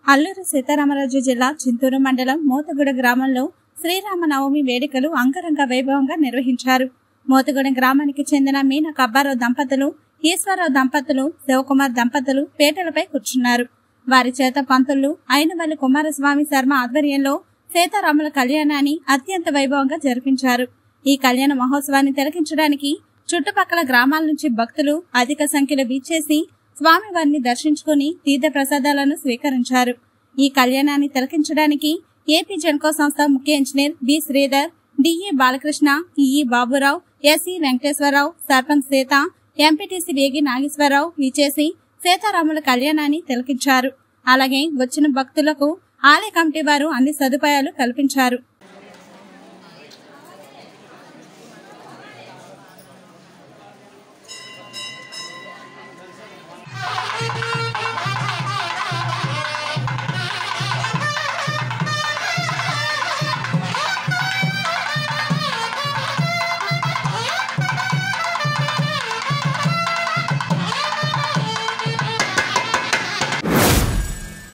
అల్లూరు సీతారామరాజు జిల్లా చింతూరు మండలం మోతగూడ గ్రామంలో శ్రీరామనవమి వేడుకలు అంగరంగ వైభవంగా నిర్వహించారు మోతగూడెం గ్రామానికి చెందిన మీన కబ్బారావు దంపతులు ఈశ్వరరావు దంపతులు శివకుమార్ దంపతులు పేటలపై కూర్చున్నారు వారి చేత పంతులు అయినవల్లి కుమారస్వామి శర్మ ఆధ్వర్యంలో సీతారాముల కళ్యాణాన్ని అత్యంత వైభవంగా జరిపించారు ఈ కళ్యాణ మహోత్సవాన్ని తిలకించడానికి చుట్టుపక్కల గ్రామాల నుంచి భక్తులు అధిక సంఖ్యలో వీచేసి స్వామివారిని దర్శించుకుని తీర్థ ప్రసాదాలను స్వీకరించారు ఈ కళ్యాణాన్ని తిలకించడానికి ఏపీ జెన్కో సంస్థ ముఖ్య engineer B Sridhar DE Balakrishna EE Baburao SE Venkateswararao sarpanch Sita MPTC Vegi Nageswararao విచేసి సీతారాముల కళ్యాణాన్ని తిలకించారు అలాగే వచ్చిన భక్తులకు ఆలయ కమిటీ వారు అన్ని సదుపాయాలు కల్పించారు Thank